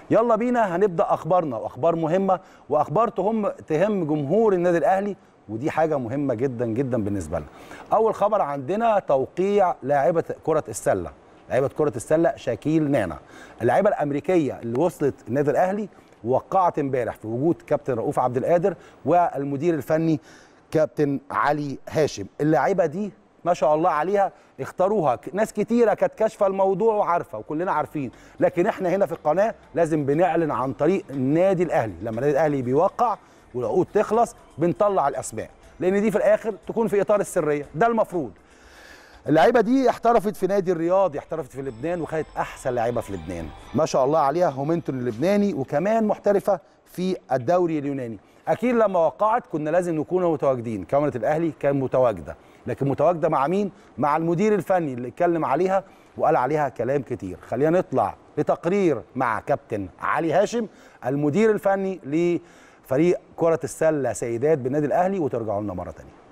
يلا بينا هنبدا اخبارنا واخبار مهمه واخبار تهم تهم جمهور النادي الاهلي ودي حاجه مهمه جدا جدا بالنسبه لنا اول خبر عندنا توقيع لاعبه كره السله لاعبه كره السله شاكيل نانا اللاعبه الامريكيه اللي وصلت النادي الاهلي وقعت امبارح في وجود كابتن رؤوف عبد القادر والمدير الفني كابتن علي هاشم اللاعبه دي ما شاء الله عليها اختاروها ناس كتيره كانت كاشفه الموضوع وعارفه وكلنا عارفين لكن احنا هنا في القناه لازم بنعلن عن طريق النادي الاهلي لما النادي الاهلي بيوقع والعقود تخلص بنطلع الاسماء لان دي في الاخر تكون في اطار السريه ده المفروض اللعيبه دي احترفت في نادي الرياض احترفت في لبنان وخدت احسن لعيبه في لبنان ما شاء الله عليها هومنتون اللبناني وكمان محترفه في الدوري اليوناني اكيد لما وقعت كنا لازم نكون متواجدين كاميرا الاهلي كان متواجده لكن متواجده مع مين مع المدير الفني اللي اتكلم عليها وقال عليها كلام كتير خلينا نطلع لتقرير مع كابتن علي هاشم المدير الفني لفريق كره السله سيدات بالنادي الاهلي وترجعوا لنا مره ثانيه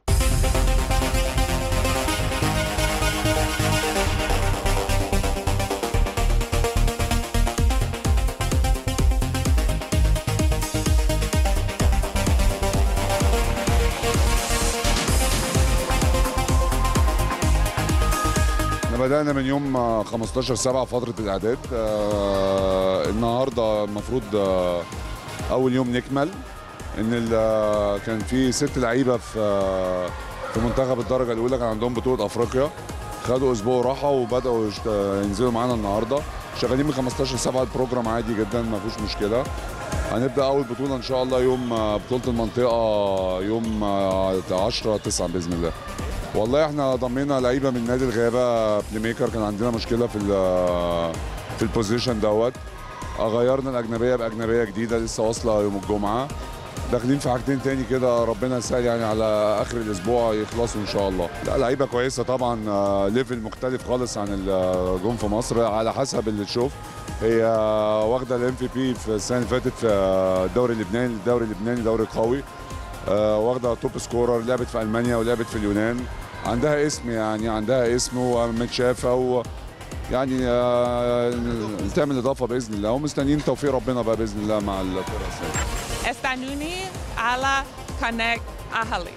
بدأنا من يوم 15 7 فترة الإعداد آه النهاردة المفروض آه أول يوم نكمل إن كان في ست لعيبة في آه في منتخب الدرجة الأولى كان عندهم بطولة أفريقيا خدوا أسبوع راحة وبدأوا ينزلوا معانا النهاردة شغالين من 15 7 البروجرام عادي جدا ما فيهوش مشكلة هنبدأ أول بطولة إن شاء الله يوم بطولة المنطقة يوم 10 9 بإذن الله والله احنا ضمينا لعيبه من نادي الغابه بلاي ميكر كان عندنا مشكله في في البوزيشن دوت غيرنا الاجنبيه باجنبيه جديده لسه واصله يوم الجمعه داخلين في حاجتين تاني كده ربنا يسهل يعني على اخر الاسبوع يخلصوا ان شاء الله لا لعيبه كويسه طبعا ليفل مختلف خالص عن الجون في مصر على حسب اللي تشوف هي واخده الام في بي في السنه اللي فاتت في الدوري اللبناني الدوري اللبناني دوري قوي واخده توب سكورر لعبت في المانيا ولعبت في اليونان عندها اسم يعني عندها اسم ومتشافه و يعني تعمل اضافه باذن الله ومستنيين توفيق ربنا بقى باذن الله مع الفرقه استنوني على كونكت اهلي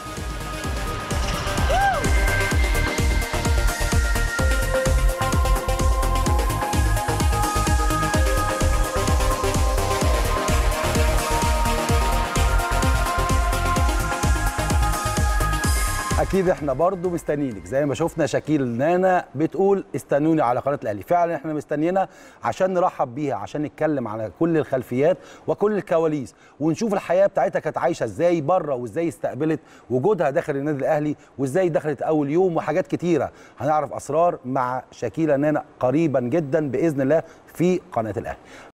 اكيد احنا برضو مستنيينك زي ما شفنا شاكيل نانا بتقول استنوني على قناه الاهلي فعلا احنا مستنيينها عشان نرحب بيها عشان نتكلم على كل الخلفيات وكل الكواليس ونشوف الحياه بتاعتها كانت عايشه ازاي بره وازاي استقبلت وجودها داخل النادي الاهلي وازاي دخلت اول يوم وحاجات كتيره هنعرف اسرار مع شاكيله نانا قريبا جدا باذن الله في قناه الاهلي